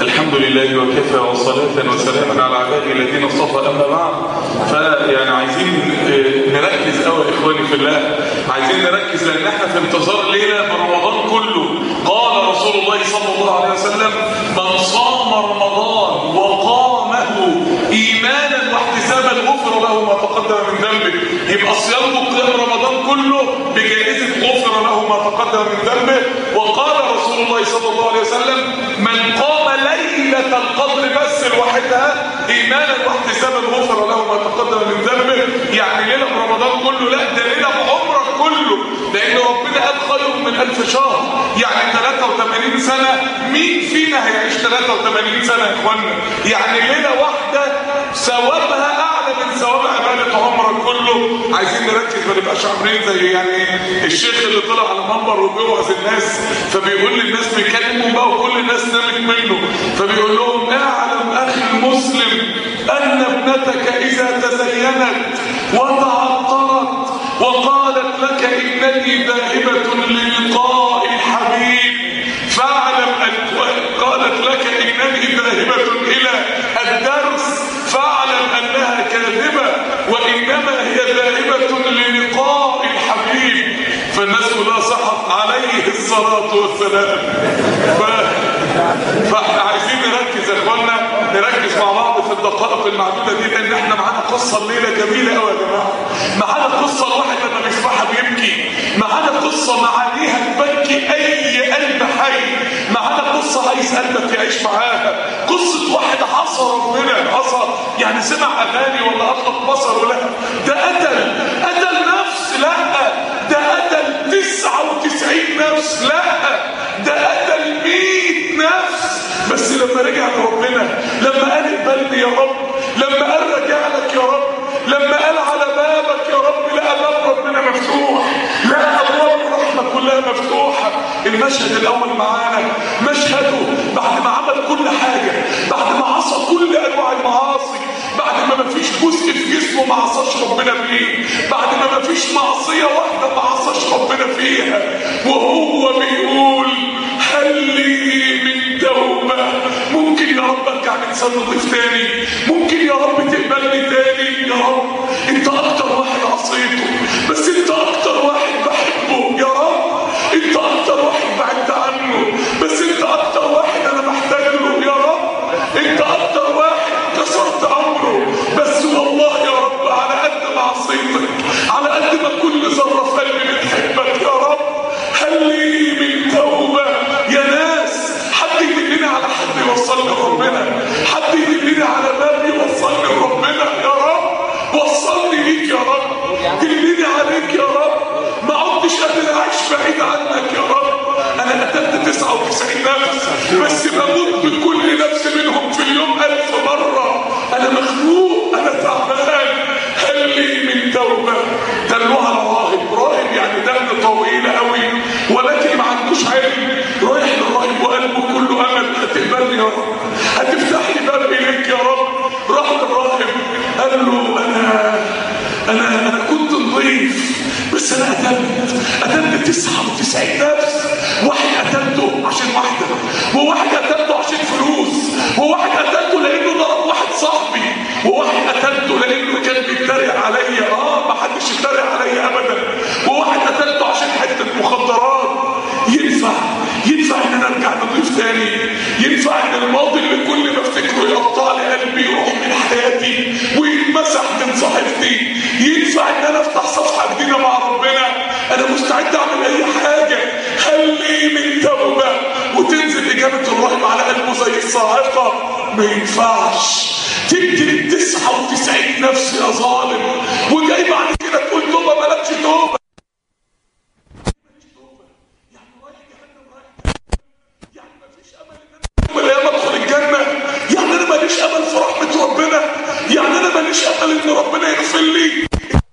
الحمد لله وكفى وصلاة وسلاما على عباده الذين اصطفى أما بعد فيعني عايزين نركز قوي يا إخواني في الله عايزين نركز لأن احنا في انتظار ليلة برمضان كله قال رسول الله صلى الله عليه وسلم من صام رمضان وقامه إيمانا واحتسابا غفر له ما تقدم من ذنبه يبقى صيام قيام رمضان كله بجائزة غفر له ما تقدم من ذنبه وقال رسول الله صلى الله عليه وسلم من قام ليلة القدر بس لوحدها إيمانا واحتسابا غفر له ما تقدم من ذنبه يعني ليلة رمضان كله لا ده ليلة بعمرك كله لأن ربنا قال خير من ألف شهر يعني 83 سنة مين فينا هيعيش 83 سنة يا إخوانا يعني ليلة واحدة ثوابها أعلى من ثواب عبادة عمرك كله عايزين نركز ما نبقاش عاملين زي يعني الشيخ اللي طلع على المنبر وبيوعظ الناس فبيقول للناس بيكلمهم بقى وكل الناس نامت منه فبيقول لهم اعلم اخي المسلم ان ابنتك اذا تزينت وتعطرت وقالت لك انني ذاهبه للقاء الحبيب فاعلم ان قالت لك انني ذاهبه الى الدرس فاعلم انها كاذبه وانما هي ذاهبه للقاء الحبيب فالناس كلها صحت عليه الصلاه والسلام ف... فاحنا عايزين نركز يا اخوانا نركز مع بعض في الدقائق المعدوده دي لان احنا معانا قصه الليله جميله قوي يا جماعه معانا قصه الواحد لما بيسمعها بيبكي معانا قصه معانيها تبكي اي قلب حي معانا قصه عايز قلبك يعيش معاها قصه واحد عصى ربنا عصى يعني سمع اغاني ولا اطلق بصر ولا ده قتل قتل نفس لا ده قتل 99 نفس لا ده قتل 100 نفس بس لما رجع لربنا لما قال اقبلني يا رب لما قال رجع لك يا رب لما قال على بابك يا رب لقى باب ربنا مفتوح لقى ابواب الرحمه كلها مفتوحه المشهد الاول معانا مشهده بعد ما عمل كل حاجه بعد ما عصى كل انواع المعاصي بعد ما مفيش جزء في جسمه ما عصاش ربنا فيه بعد ما مفيش معصيه واحده ما عصاش ربنا فيها وهو بيقول هل لي من توبه ممكن يا رب ارجع انسان نضيف تاني ممكن يا رب تقبلني تاني يا رب انت اكتر واحد عصيته بس انت اكتر واحد بحبه يا رب انت اكتر واحد بعدت عنه بس انت اكتر واحد انا محتاج له يا رب انت اكتر واحد كسرت امره بس والله يا رب على قد ما عصيتك على قد ما كل ذره في قلبي بتحبك يا رب هل لي من توبه يا ناس حد يدلني على حد يوصلني لربنا حد يدلني على باب يوصلني لربنا يا رب وصلني ليك يا رب دلني عليك يا رب ما عدتش قادر اعيش بعيد عنك يا رب انا قتلت 99 نفس بس بموت بكل نفس منهم في اليوم ألف مرة انا مخلوق انا تعبان هل لي من توبة دلوها على راهب راهب يعني دم طويل قوي ولكن ما عندوش علم رايح للراهب وقلبه كله امل هتقبلني يا رب هتفتح لي باب اليك يا رب راح للراهب قال له انا انا انا كنت نظيف بس انا قتلت قتلت 99 نفس واحد قتلته عشان واحده وواحد قتلته عشان فلوس وواحد قتلته لانه ضرب واحد صاحبي وواحد قتلته لانه كان بيتريق عليا اه ما حدش يتريق عليا ابدا وواحد قتلته عشان حته مخدرات ينفع ينفع ان انا ارجع نضيف تاني ينفع ان الماضي اللي كل ما افتكره يقطع لي قلبي يروح من حياتي ويتمسح من صحيفتي ينفع ان انا افتح صفحه جديده مع ربنا انا مستعد اعمل اي حاجه هل لي من توبه وتنزل اجابه الرحمه على قلبه زي الصاعقه ما ينفعش تقتل ال 99 نفس يا ظالم وجاي بعد كده تقول توبه مالكش توبه الايام ادخل الجنه يعني انا ماليش امل في رحمه ربنا يعني انا ماليش امل ان ربنا يغفر لي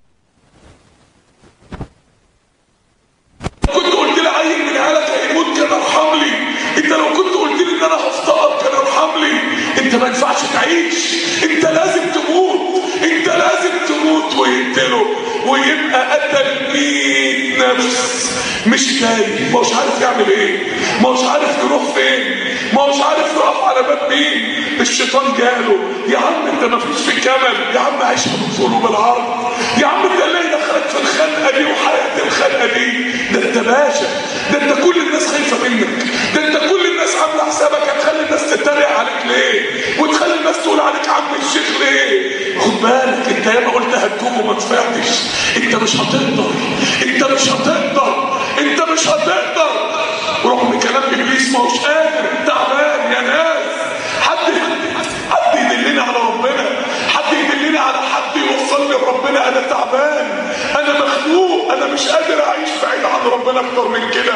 كنت قلت لي عيل من عيالك هيموت كان ارحم لي انت لو كنت قلت لي ان انا هفتقر كان ارحم لي انت ما ينفعش تعيش انت لازم تموت انت لازم تموت ويقتله ويبقى قتل 100 نفس مش جاي مش عارف يعمل ايه مش عارف يروح فين ما هوش عارف يقف على باب مين الشيطان جاله يا عم انت ما فيش في كمل يا عم عيش بالطول وبالعرض يا عم انت ليه دخلك في الخنقه دي وحياه الخنقه دي ده انت باشا ده انت كل الناس خايفه منك ده انت كل الناس عامله حسابك هتخلي الناس تتريق عليك ليه وتخلي الناس تقول عليك عم الشيخ ليه خد بالك انت ياما قلت هتجوم وما نفعتش انت مش هتقدر انت مش هتقدر انت مش هتقدر رغم كلام ابليس ما هوش قادر تعبان يا ناس حد حد يدلني على ربنا حد يدلني على حد يوصلني لربنا انا تعبان انا مخنوق انا مش قادر اعيش بعيد عن ربنا اكتر من كده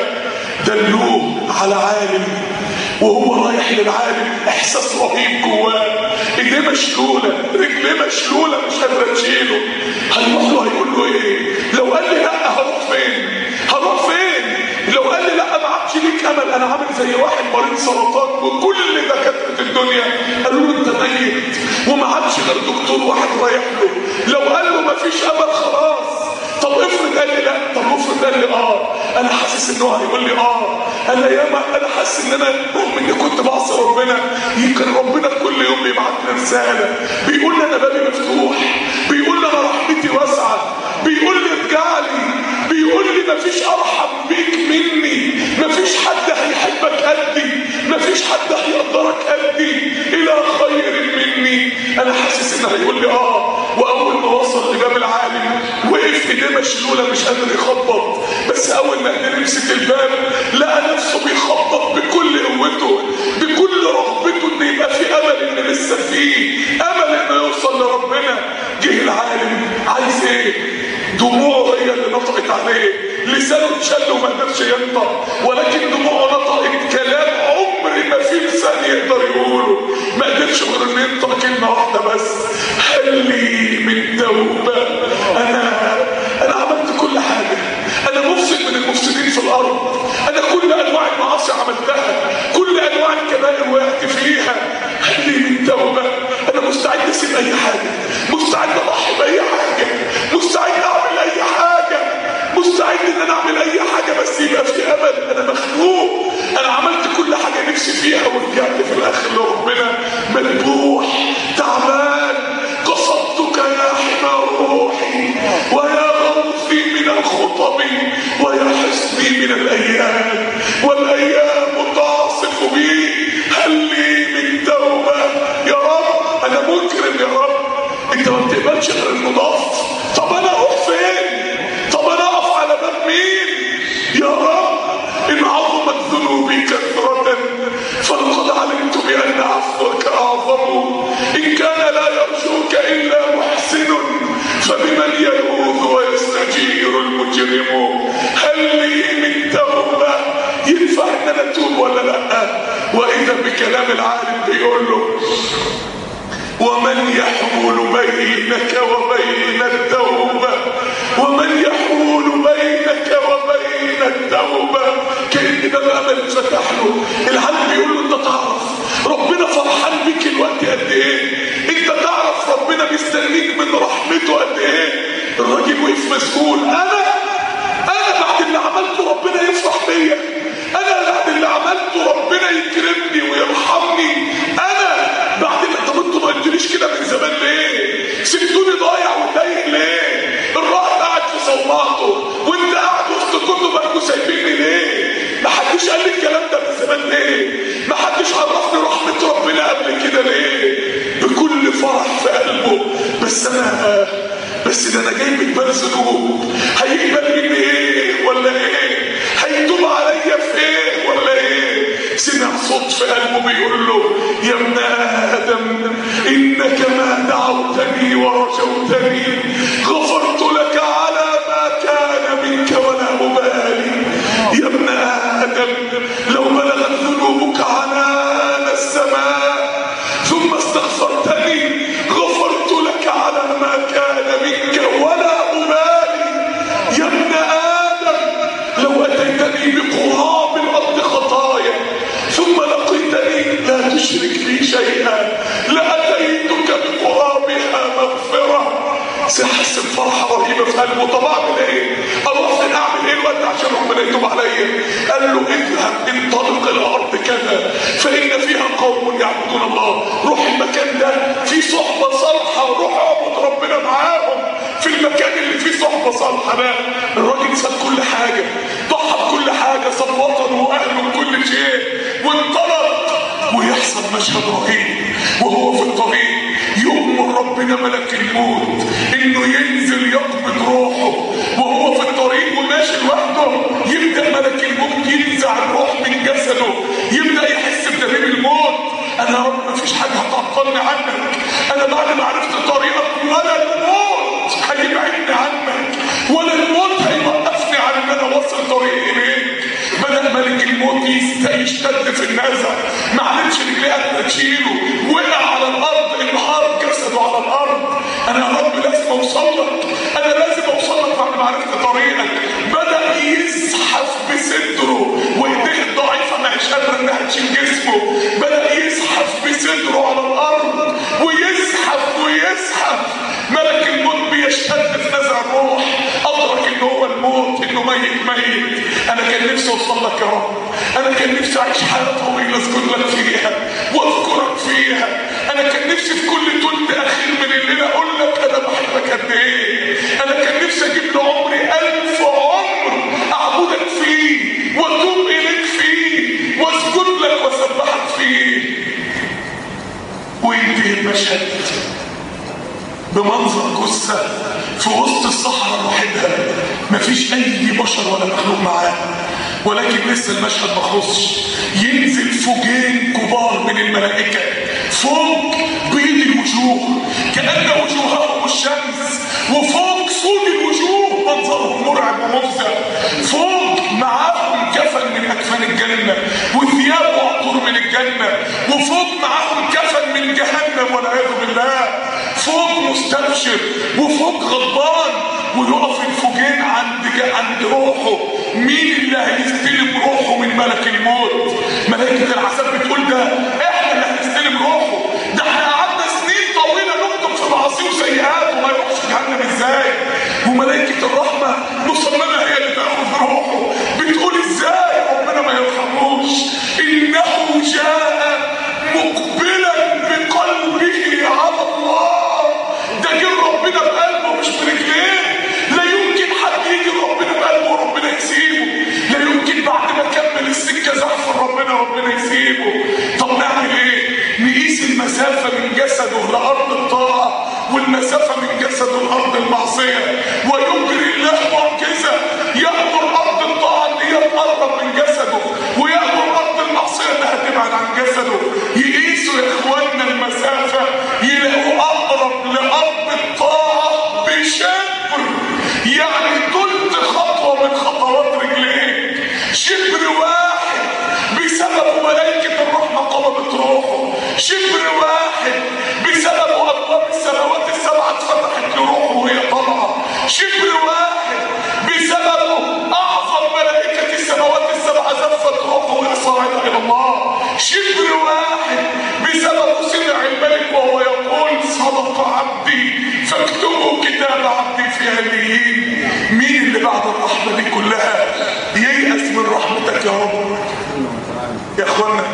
دلوه على عالم وهو رايح للعالم احساس رهيب جواه ايديه مشلوله رجليه مشلوله مش قادره تشيله هيروح له هيقول له ايه لو قال لي لا هروح فين هروح فين لو قال لي لا ما عادش ليك امل انا عامل زي واحد مريض سرطان وكل دكاتره الدنيا قالوا له انت ميت وما عادش غير دكتور واحد رايح له لو قال له ما فيش امل خلاص طب افرض قال لي لا طب افرض قال لي اه انا حاسس ان هو هيقول لي اه انا ياما انا حاسس ان انا رغم اني كنت بعصي ربنا يمكن ربنا كل يوم بيبعت لي رساله بيقول لي انا بابي مفتوح بيقول لي انا رحمتي واسعه بيقول لي ارجع لي بيقول لي مفيش ارحم بيك مني مفيش حد هيحبك قدي مفيش حد هيقدرك قدي الى خير مني انا حاسس ان هيقول لي اه واول ما وصل لباب العالم وقف ايديه مشلوله مش قادر يخبط بس اول ما قدر يمسك الباب لقى نفسه بيخبط بكل قوته بكل رغبته ان يبقى في امل ان لسه فيه امل انه يوصل لربنا جه العالم عايز ايه دموعه هي اللي نطقت عليه لسانه اتشل وما قدرش ينطق ولكن دموعه نطقت كلام عمر ما في لسان يقدر يقوله ما قدرش غير انه ينطق كلمه واحده بس هل لي من توبه انا انا عملت كل حاجه انا مفسد من المفسدين في الارض انا كل انواع المعاصي عملتها كل انواع الكبائر وقعت فيها هل لي من توبه انا مستعد اسيب اي حاجه مستعد اضحي باي حاجه مستعد اعمل اي حاجه مستعد ان انا اعمل اي حاجه بس يبقى في امل انا مخنوق انا عملت كل حاجه نفسي فيها ورجعت في الاخر لربنا مذبوح تعبان قصدتك يا حمى روحي ويا غوثي من الخطب ويا حسني من الايام والايام تعصف بي هل لي من توبه يا رب انا مجرم يا رب انت ما بتقبلش غير المضاف طب انا اروح فين طب انا اقف على باب مين يا رب ان عظمت ذنوبي كثرة فلقد علمت بان عفوك اعظم ان كان لا يرجوك الا محسن فبمن يلوذ ويستجير المجرم هل لي من توبه ينفع ان انا اتوب ولا لا واذا بكلام العالم بيقول له ومن يحول بينك وبين التوبة ومن يحول بينك وبين التوبة كأن ده الأمل اتفتح له العالم بيقول له أنت تعرف ربنا فرحان بيك الوقت قد إيه أنت تعرف ربنا مستنيك من رحمته قد إيه الراجل وقف مسؤول أنا أنا بعد اللي عملته ربنا يفرح بيا أنا بعد اللي عملته ربنا يكرمني ويرحمني أنا بعد اللي طب انتوا ما قلتليش كده من زمان ليه؟ سبتوني ضايع وتايه ليه؟ الراجل قاعد في صومعته وانت قاعد وسط كتبك وسايبيني ليه؟ ما حدش قال لي الكلام ده من زمان ليه؟ ما حدش عرفني رحمة ربنا قبل كده ليه؟ بكل فرح في قلبه بس انا بس ده انا جاي بجبال ذنوب هيقبل مني ايه ولا ايه؟ هيتوب عليا في ايه ولا ايه؟ سمع صوت في قلبه بيقول له يا ابن ادم انك ما دعوتني ورجوتني غفرت لك على ما كان منك ولا ابالي يا ابن ادم لو بلغت ذنوبك عنان السماء ثم استغفرتني غفرت لك على ما كان منك ولا ابالي يا ابن ادم لو اتيتني بقراب الارض خطايا ثم لقيتني لا تشرك بي شيئا لاتيتك بقرابها مغفره سيحس بفرحه رهيبه في قلبه طب اعمل ايه؟ اروح فين اعمل ايه الوقت عشان ربنا يتوب عليا؟ قال له اذهب انطلق الى ارض كذا فان وهم يعبدون الله روح المكان ده في صحبه صالحه وروح اعبد ربنا معاهم في المكان اللي فيه صحبه صالحه ده الراجل ساب كل حاجه ضحى بكل حاجه ساب وطنه واهله وكل شيء وانطلق ويحصل مشهد رهيب وهو في الطريق يؤمر ربنا ملك الموت انه ينزل يقبض روحه وهو في الطريق وماشي لوحده يبدا ملك الموت ينزع الروح من جسده يبدا يحس بدليل الموت انا يا رب مفيش حاجه هتعطلني عنك انا بعد ما عرفت طريقك ولا الموت هيبعدني عنك ولا الموت هيوقفني عن ان انا اوصل طريقي اليك بدا ملك الموت يشتد في النزع ما عرفش رجليه قادره تشيله وقع على الارض انهار جسده على الارض انا يا رب لازم اوصل لك انا لازم اوصل لك بعد ما عرفت طريقك بدا يزحف بصدره وايديه الضعيفه ما هيش قادره انها تشيل جسمه بدا يزحف بصدره على الارض ويزحف ويزحف ملك الموت بيشتد في نزع الروح ادرك ان هو الموت انه ميت ميت انا كان نفسي اوصل لك يا رب انا كان نفسي اعيش حياه طويله اسجد لك فيها واذكرك فيها انا كان نفسي في كل تلت اخير من الليل اقول لك انا بحبك قد ايه انا كان نفسي اجيب لعمري الف عمر اعبدك فيه واتوب اليك فيه واسجد لك واسبحك فيه وينتهي المشهد بمنظر جثة في وسط الصحراء لوحدها مفيش أي بشر ولا مخلوق معاه ولكن لسه المشهد ما خلصش ينزل فوجين كبار من الملائكة فوق بيض الوجوه كأن وجوههم الشمس وفوق سود الوجوه منظرهم مرعب ومفزع فوق معاهم كفن من أكفان الجنة وثياب وعطور من الجنة وفوق معاهم كفن من جهنم والعياذ بالله فوق مستبشر وفوق غضبان ويقف الفوجين عند عند روحه مين اللي هيستلم روحه من ملك الموت ملائكة العذاب بتقول ده احنا اللي هنستلم روحه ده احنا قعدنا سنين طويلة نكتب في معاصيه وسيئات وما يروحش جهنم ازاي وملائكة الرحمة مصممة هي اللي تاخذ روحه بتقول ازاي ربنا ما يرحموش انه جاء مقبلا بقلبه على الله ده جه ربنا بقلبه مش برجليه لا يمكن حد يجي ربنا بقلبه وربنا يسيبه لا يمكن بعد ما كمل السكه زحف ربنا ربنا يسيبه طب نعمل ايه نقيس المسافه من جسده لارض الطاعه والمسافه من جسده لارض المعصيه ويجري الله معجزه يامر ارض الطاعه ان هي تقرب من جسده ويامر ارض المعصيه انها تبعد عن جسده يقيسوا يا اخواننا المسافه يلاقوا اقرب لارض الطاعه بشبر يعني تلت خطوه من خطوات رجليه شبر واحد بسبب ملائكه الرحمه قبضت روحه شبر واحد بسبب ابواب السماوات السبعه اتفتحت لروحه وهي طالعه شبر واحد بسببه اعظم ملائكه السماوات السبعه زفت روحه وهي صاعده الى الله شبر واحد بسببه سمع الملك وهو يقول صدق عبدي فاكتبوا كتاب عبدي في عليين مين اللي بعد الرحمه دي كلها ييأس من رحمتك يا رب يا اخوانا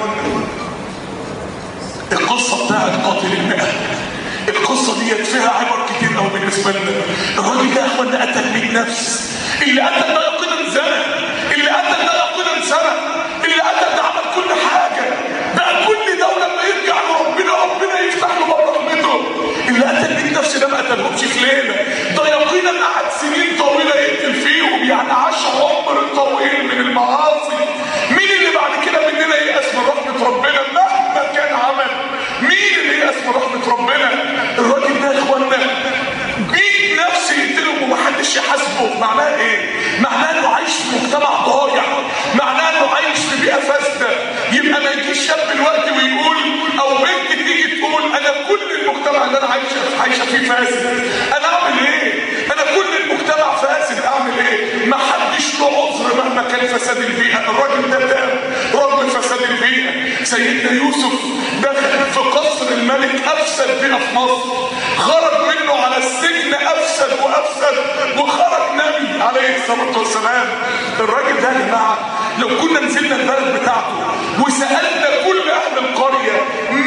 القصه بتاعت قاتل المئة القصة ديت فيها عبر كتير قوي بالنسبة لنا الراجل ده يا اخوانا قتل 100 نفس اللي قتل ده يقينا زنا اللي قتل ده يقينا سرق اللي قتل ده عمل كل حاجة بقى كل دولة ما يرجع لربنا ربنا يفتح له باب رحمته اللي قتل 100 نفس ده ما قتلهمش في ليلة ده يقينا قعد سنين طويلة يقتل فيهم يعني عاش عمر طويل من المعاصي مين اللي بعد كده مننا ييأس من رحمة ربنا مهما كان عمل مين اللي ييأس من رحمة ربنا الراجل ده يا اخوانا 100 نفس يقتلهم ومحدش يحاسبه معناه ايه؟ معناه انه عايش في مجتمع ضايع معناه انه عايش في بيئه فاسده يبقى ما يجيش شاب دلوقتي ويقول او بنت تيجي تقول انا كل المجتمع اللي انا عايشه عايشه فيه فاسد انا اعمل ايه؟ انا كل المجتمع فاسد اعمل ايه؟ ما حدش له عذر مهما كان فساد البيئه الراجل ده تاب رغم فساد البيئه سيدنا يوسف دخل في قصر الملك افسد بيئه في مصر خرج منه على السجن افسد وافسد وخرج نبي عليه الصلاه والسلام الراجل ده يا جماعه لو كنا نزلنا البلد بتاعته وسالنا كل اهل القريه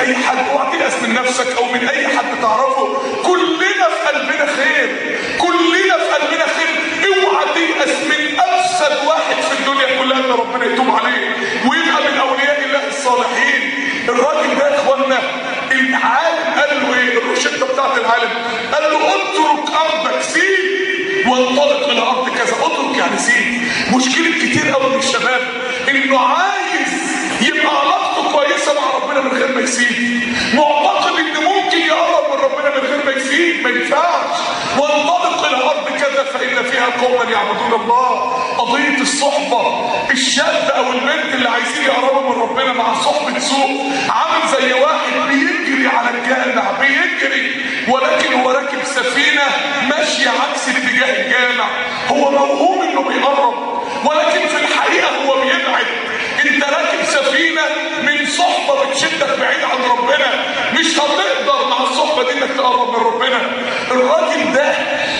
اي حد اوعى تيأس من نفسك او من اي حد تعرفه كلنا في قلبنا خير كلنا في قلبنا خير اوعى تيأس من افسد واحد في الدنيا كلها ان ربنا يتوب عليه ويبقى من اولياء الله الصالحين الراجل ده يا اخوانا العالم قال له ايه الروشته بتاعت العالم قال له اترك ارضك سيب وانطلق الى ارض كذا اترك يعني سيب مشكله كتير قوي من الشباب انه عايز يبقى علاقته كويسه مع ربنا من غير ما يسيب معتقد ان ممكن يقرب من ربنا من غير ما يسيب ما ينفعش وانطلق الى ارض كذا فان فيها قوما يعبدون الله قضيه الصحبه الشاب او البنت اللي عايزين يقربوا من ربنا مع صحبه سوء عامل زي واحد بيجري على الجامع بيجري ولكن هو راكب سفينه ماشيه عكس اتجاه الجامع هو موهوم انه بيقرب ولكن في الحقيقه هو بيبعد انت راكب سفينه من صحبه بتشدك بعيد عن ربنا مش هتقدر مع الصحبه دي انك تقرب من ربنا الراجل ده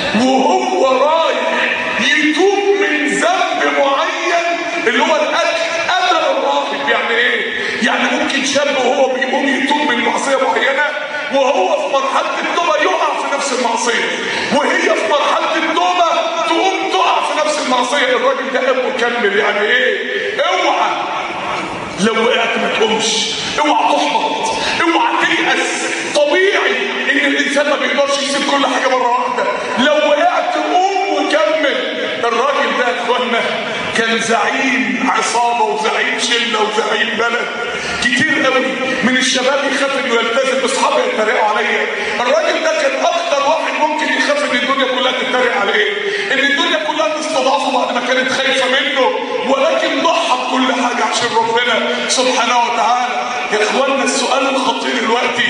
وهو رايح يتوب من ذنب معين اللي هو الاكل قتل الراهب يعني ايه؟ يعني ممكن شاب وهو بيقوم يتوب من معصيه معينه وهو في مرحله التوبه يقع في نفس المعصيه وهي في مرحله التوبه تقوم تقع في نفس المعصيه الراجل ده ابو كمل يعني ايه؟ اوعى لو وقعت ما تقومش اوعى تحبط اوعى تيأس طبيعي ان الانسان ما بيقدرش يسيب كل حاجه مره واحده لو وقعت قوم وكمل الراجل ده يا اخوانا كان زعيم عصابه وزعيم شله وزعيم بلد كتير قوي من الشباب يخاف انه يلتزم اصحابي يتريقوا عليا الراجل ده كان اكتر واحد ممكن يخاف ان الدنيا كلها تتريق عليه ان الدنيا كلها تستضعفه بعد ما كانت خايفه منه ولكن ضحى بكل حاجه عشان ربنا سبحانه وتعالى يا اخوانا السؤال الخطير دلوقتي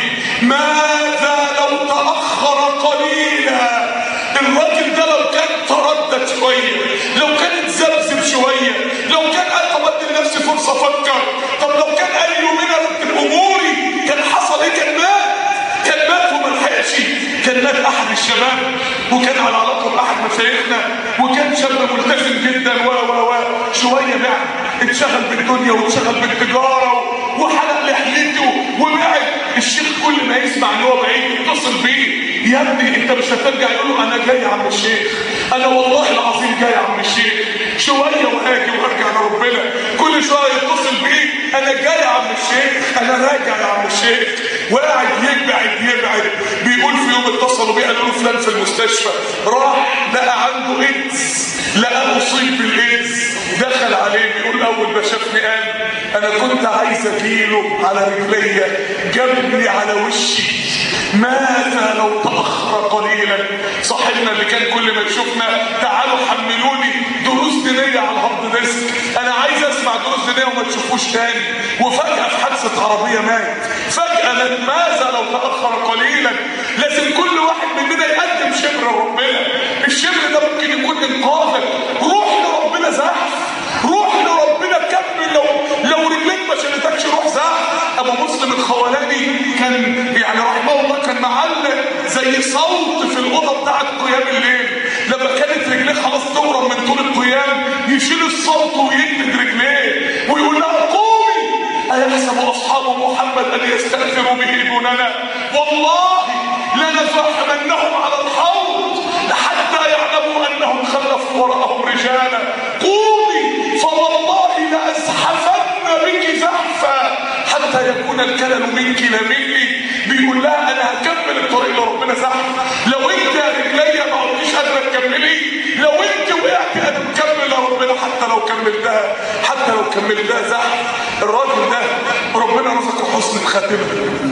ماذا لو تاخر قليلا الراجل ده لو كان تردد شويه لو كان اتذبذب شويه لو كان قال طب ادي لنفسي فرصه افكر طب لو كان قال يومين ارتب اموري كان حصل ايه كان مات كان مات وما لحقش كان مات احد الشباب وكان على علاقه باحد مشايخنا وكان شاب ملتزم جدا و و و شويه بعد اتشغل بالدنيا واتشغل بالتجاره وحلق لحيته وبعد الشيخ كل ما يسمع ان هو بعيد يتصل بيه يا ابني انت مش هترجع يقول له انا جاي يا عم الشيخ انا والله العظيم جاي يا عم الشيخ شويه وهاجي وارجع لربنا كل شويه يتصل بيه انا جاي يا عم الشيخ انا راجع يا عم الشيخ وقاعد يبعد يبعد بيقول في يوم اتصلوا بيه قالوا له فلان في المستشفى راح لقى عنده ايدز لقى اصيب بالايدز دخل عليه بيقول اول ما شافني قال انا كنت عايز اجيله على رجليا جنبي على وشي ماذا لو تأخر قليلا صاحبنا اللي كان كل ما يشوفنا تعالوا حملوني دروس دينية على الهارد ديسك انا عايز اسمع دروس دينية وما تشوفوش تاني وفجأة في حادثة عربية مات فجأة ماذا لو تأخر قليلا لازم كل واحد مننا يقدم شبر لربنا الشبر ده ممكن يكون انقاذك روح لربنا زحف روح لربنا كمل لو لو رجليك ما شالتكش روح زحف ابو مسلم الخولاني كان يعني رحمه الله كان معلق زي صوت في الاوضه بتاعت قيام الليل لما كانت رجليه خلاص تورم من طول القيام يشيل الصوت ويجلد رجليه ويقول لها قومي ايحسب اصحاب محمد ان يستاثروا به دوننا والله لنفحمنهم على الحوض حتى يعلموا انهم خلفوا وراءهم رجالا قومي فوالله لازحفن بك زحفا حتى يكون الكلل منك لا مني بيقول لها انا هكمل الطريق لربنا زحف لو انت رجليا ما عدتيش قادره تكملي لو انت وقعت انا مكمل لربنا حتى لو كملتها حتى لو كملتها زحف الراجل ده ربنا رزقه حسن الخاتمه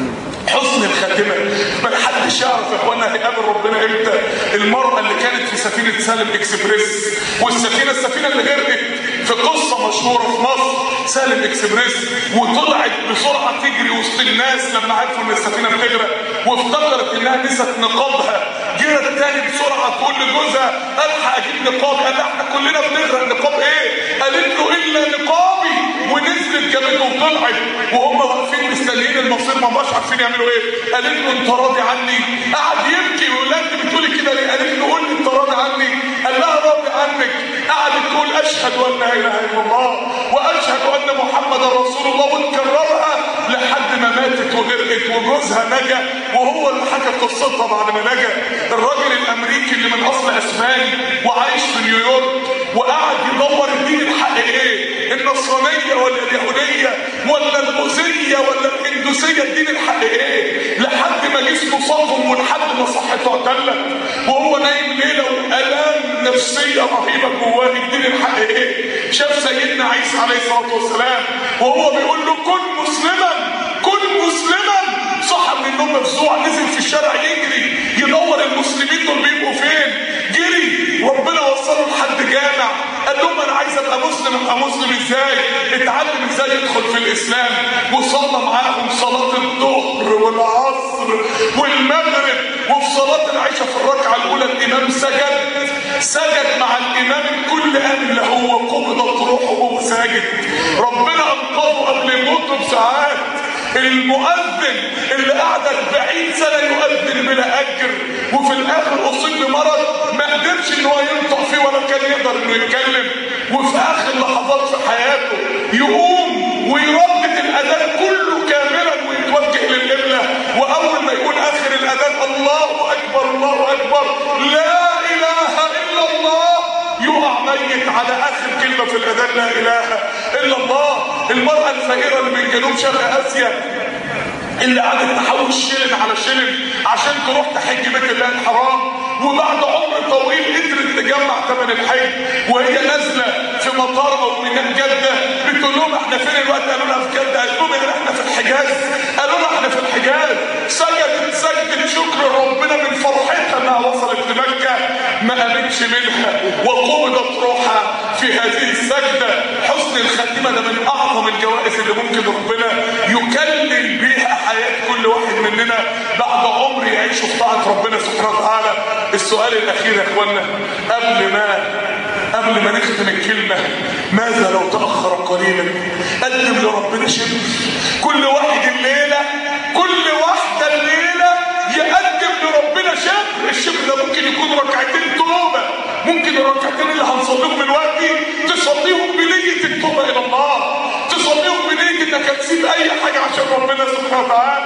حسن الخاتمه ما حدش يعرف يا اخوانا هيقابل ربنا امتى المراه اللي كانت في سفينه سالم اكسبريس والسفينه السفينه اللي غرقت في قصه مشهوره في مصر سالم اكسبريس وطلعت بسرعه تجري وسط الناس لما عرفوا ان السفينه بتغرق وافتكرت انها نسيت نقابها جرت تاني بسرعه تقول لجوزها الحق اجيب نقابي قال لها احنا كلنا بنغرق نقاب ايه؟ قالت له الا نقابي ونزلت جابته وطلعت وهم واقفين مستنيين المصير ما مش عارفين يعملوا ايه قالت له انت راضي عني قعد يبكي ويقول لها انت بتقولي كده ليه قالت له قول لي انت راضي عني قال لها راضي عنك قعدت تقول اشهد ان لا اله الا الله واشهد ان محمدا رسول الله وتكررها لحد ما ماتت وغرقت وجوزها نجا وهو اللي حكى قصتها بعد ما نجا الراجل الامريكي اللي من اصل اسباني وعايش في نيويورك وقعد يدور الدين الحق ايه النصرانيه ولا اليهوديه ولا البوذيه ولا الهندوسيه الدين الحق ايه لحد ما جسمه صدم ولحد ما صحته اعتلت وهو نايم ليله والام نفسيه رهيبه جواه الدين الحق ايه شاف سيدنا عيسى عليه الصلاه والسلام وهو بيقول له كن مسلما كن مسلما صحى من النوم مفزوع نزل في الشارع يجري يدور المسلمين دول بيبقوا فين جري ربنا وصله لحد جامع قال لهم انا عايز ابقى مسلم ابقى مسلم ازاي اتعلم ازاي يدخل في الاسلام وصلى معاهم صلاه الظهر والعصر والمغرب وفي صلاه العشاء في الركعه الاولى الامام سجد سجد مع الامام الكل قام اللي هو قبضت روحه وهو ساجد ربنا انقذه قبل موته بساعات المؤذن اللي قعد 40 سنه يؤذن بلا اجر وفي الاخر اصيب بمرض ما قدرش ان هو ينطق فيه ولا كان يقدر انه يتكلم وفي اخر لحظات في حياته يقوم ويردد الاذان كله كاملا ويتوجه للقبله واول ما يقول اخر الاذان الله اكبر الله اكبر لا اله الا الله يقع ميت على اخر كلمه في الاذان لا اله الا الله المراه الفقيره اللي من جنوب شرق اسيا اللي قعدت تحوش شلن على شلن عشان تروح تحج بيت الله الحرام وبعد عمر طويل قدرت تجمع ثمن الحج وهي نازله في مطار او من جده بتقول لهم احنا فين الوقت قالوا لها في جده قالت لهم احنا في الحجاز قالوا لها احنا في الحجاز سجدت سجدة شكر ربنا من فرحتها انها وصلت لمكه ما قامتش منها وقبضت روحها في هذه السجده حسن الخاتمه ده من اعظم الجوائز اللي ممكن ربنا يكلل بيها حياه كل واحد مننا بعد عمر يعيشه في طاعه ربنا سبحانه وتعالى السؤال الاخير يا اخوانا قبل ما قبل ما نختم الكلمه ماذا لو تاخر قليلا قدم لربنا شبر كل واحد الليله كل واحده الليله يقدم لربنا شبر الشبر ده ممكن يكون ركعتين توبه ممكن الركعتين اللي هنصليهم دلوقتي تصليهم بنيه التوبه الى الله تصليهم بنيه انك هتسيب اي حاجه عشان ربنا سبحانه وتعالى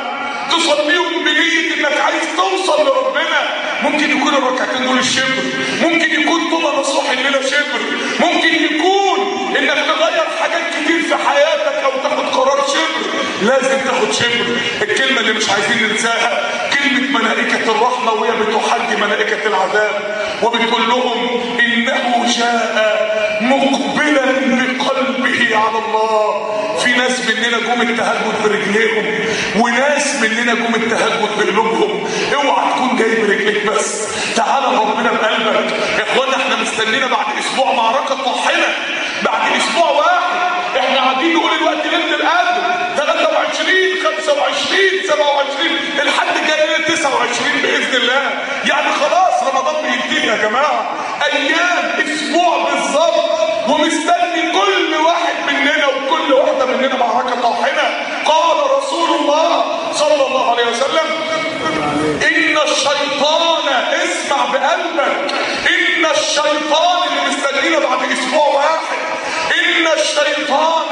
تصليهم بنيه انك عايز توصل لربنا ممكن يكون الركعتين دول الشبر ممكن يكون طول نصوح الليله شبر ممكن يكون انك تغير حاجات كتير في حياتك او تاخد قرار شبر لازم تاخد شبر الكلمه اللي مش عايزين ننساها كلمه ملائكه الرحمه وهي بتحج ملائكه العذاب وبتقول لهم انه جاء مقبلا بقلبه على الله في ناس مننا جم التهجد برجليهم وناس مننا جم التهجد بقلوبهم اوعى تكون جاي برجليك بس تعالى ربنا بقلبك يا اخوانا احنا مستنينا بعد اسبوع معركه طاحنه بعد اسبوع واحد احنا قاعدين نقول الوقت ليله القدر 23 25 27 الحد جاي 29 باذن الله يعني خلاص رمضان بينتهي يا جماعه ايام اسبوع بالظبط ومستني كل واحد مننا وكل واحده مننا معركه طاحنه قال رسول الله صلى الله عليه وسلم ان الشيطان اسمع بقلبك ان الشيطان اللي مستنينا بعد اسبوع واحد ان الشيطان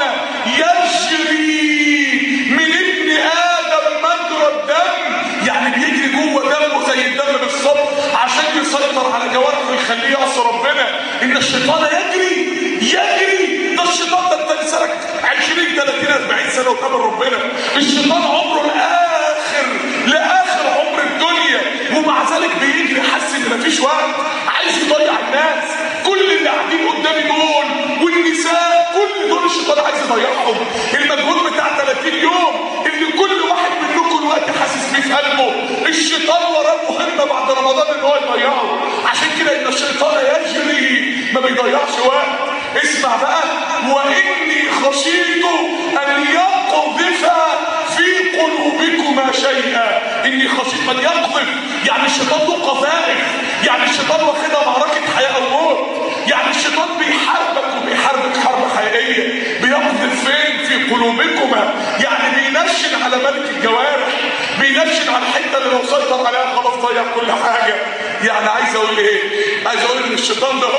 يجري من ابن ادم مجرى الدم يعني بيجري جوه دمه زي الدم بالظبط عشان يسيطر على جوارحه ويخليه يعصي ربنا ان الشيطان يجري يجري ده الشيطان ده انت لسانك 20 30 40 سنه وتقابل ربنا الشيطان عمره لاخر لاخر عمر الدنيا ومع ذلك بيجري حاسس ان مفيش وقت عايز يضيع الناس كل اللي قاعدين قدامي دول والنساء كل دول الشيطان عايز يضيعهم المجهود بتاع 30 يوم اللي كل واحد منكم الوقت حاسس بيه في قلبه الشيطان وراه مهمه بعد رمضان ان هو يضيعه عشان كده ان الشيطان يجري ما بيضيعش وقت اسمع بقى واني خشيت ان يقذف في قلوبكما شيئا اني خشيت ان يقذف يعني الشيطان له قذائف يعني الشيطان واخدها معركه حياه او موت يعني الشيطان بيحاربك وبيحاربك حرب حقيقيه بيقذف فين في قلوبكما يعني بينشن على ملك الجوارح بينشن على الحته اللي لو سيطر عليها خلاص ضيع كل حاجه يعني عايز اقول ايه عايز اقول ان الشيطان ده هو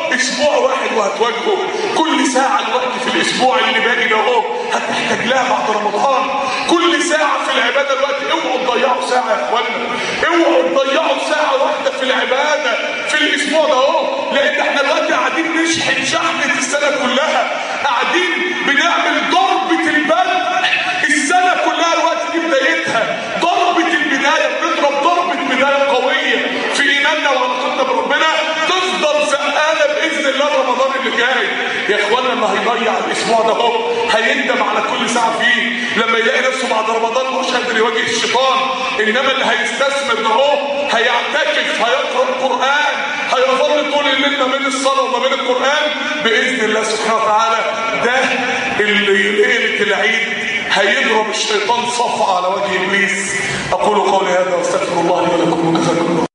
اسبوع واحد وهتواجهه كل ساعه الوقت في الاسبوع اللي باقي ده اهو هتحتاج لها بعد رمضان كل ساعه في العباده الوقت اوعوا تضيعوا ساعه يا اخوانا اوعوا تضيعوا ساعه واحده في العباده في الاسبوع ده اهو لان احنا دلوقتي قاعدين نشحن شحنه السنه كلها قاعدين بنعمل ضربه البدء السنه كلها الوقت دي بدايتها ضربه البدايه بنضرب ضربه بدايه قويه في ايماننا وعلاقتنا بربنا تفضل سقانه باذن الله رمضان اللي جاي يا اخوانا اللي هيضيع الاسبوع ده اهو هيندم على كل ساعه فيه لما يلاقي نفسه بعد رمضان مش قادر يواجه الشيطان انما اللي هيستثمر ده اهو هيعتكف هيقرا القران هيظل طول الليل ما بين الصلاه وما بين القران باذن الله سبحانه وتعالى ده اللي ليله العيد هيضرب الشيطان صفعه على وجه ابليس اقول قولي هذا واستغفر الله لي ولكم وجزاكم الله